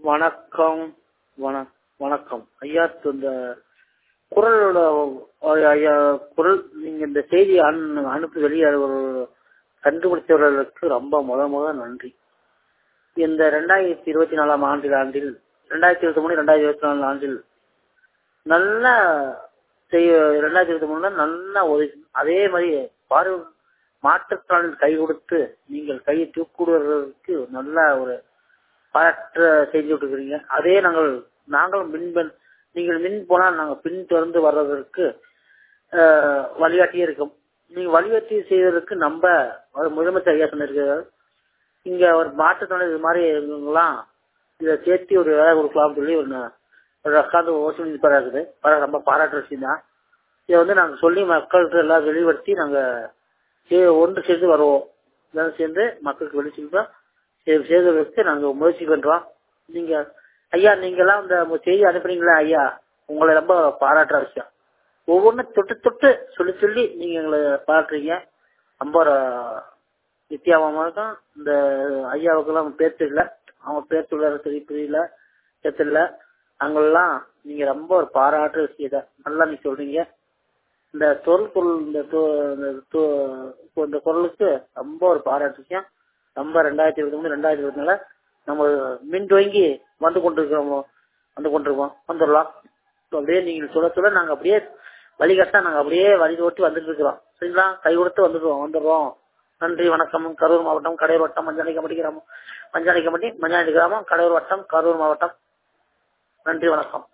வணக்கம் வண வணக்கம் ஐயா இந்த குரலோட ஐயா குரல் நீங்க இந்த செய்தி அனு அனுப்பி வெளியே ஒரு கண்டுபிடித்தவர்களுக்கு ரொம்ப முத முத நன்றி இந்த ரெண்டாயிரத்தி இருபத்தி நாலாம் ஆண்டில் ஆண்டில் ரெண்டாயிரத்தி இருபத்தி மூணு ரெண்டாயிரத்தி இருபத்தி நாலு ஆண்டில் நல்ல செய்ய ரெண்டாயிரத்தி இருபத்தி மூணுல நல்ல ஒரு அதே மாதிரி பார்வை மாற்றுத்திறனில் கை கொடுத்து நீங்கள் கையை தூக்கிடுவதற்கு நல்ல ஒரு பாராட்ட செஞ்சு விட்டுருக்கிறீங்க அதே நாங்கள் நாங்களும் மின் நீங்கள் மின் போனால் நாங்கள் பின் தொடர்ந்து வர்றதற்கு வழிகாட்டியே இருக்கும் நீங்க வழிகாட்டி செய்வதற்கு நம்ம முதலமைச்சர் ஐயா சொன்னிருக்கிறார் இங்க ஒரு மாற்றுத்திறன் இது மாதிரி எல்லாம் இதை சேர்த்து ஒரு வேலை கொடுக்கலாம்னு சொல்லி ஒன்று ஒரு உட்காந்து யோசனை இருக்குது ரொம்ப பாராட்டுற விஷயம் தான் இதை வந்து நாங்கள் சொல்லி மக்களுக்கு எல்லாம் வெளிப்படுத்தி நாங்கள் ஒன்று சேர்ந்து வருவோம் எல்லாரும் சேர்ந்து மக்களுக்கு வெளி செல்வோம் செய்வதற்கு நாங்கள் முயற்சி பண்றோம் நீங்க ஐயா நீங்கெல்லாம் இந்த செய்தி அனுப்புறீங்களா ஐயா உங்களை ரொம்ப பாராட்டுற விஷயம் ஒவ்வொன்றும் தொட்டு தொட்டு சொல்லி சொல்லி நீங்க எங்களை பாராட்டுறீங்க ரொம்ப வித்தியாசமா இருக்கும் இந்த ஐயாவுக்கெல்லாம் பேர் தெரியல அவங்க பேர் சொல்ல தெரிய தெரியல தெரியல அங்கெல்லாம் நீங்க ரொம்ப ஒரு பாராட்டுற விஷயத்த நல்லா நீங்க சொல்றீங்க இந்த தொல் பொருள் இந்த இந்த குரலுக்கு ரொம்ப ஒரு பாராட்டு விஷயம் நம்ம ரெண்டாயிரத்தி இருபத்தி மூணு ரெண்டாயிரத்தி இருபத்தி நாலு நம்ம மின் துவங்கி வந்து கொண்டிருக்கிறோம் வந்து கொண்டிருக்கோம் வந்துடலாம் அப்படியே நீங்க சொல்ல சொல்ல நாங்க அப்படியே வழிகட்டா நாங்க அப்படியே வழி ஓட்டி வந்துட்டு இருக்கிறோம் சரிங்களா கை கொடுத்து வந்துடுவோம் வந்துடுறோம் நன்றி வணக்கம் கரூர் மாவட்டம் கடையூர் வட்டம் மஞ்சாணி கமிட்டி கிராமம் மஞ்சாணி கமிட்டி மஞ்சாணி கிராமம் கடையூர் வட்டம் கரூர் மாவட்டம் நன்றி வணக்கம்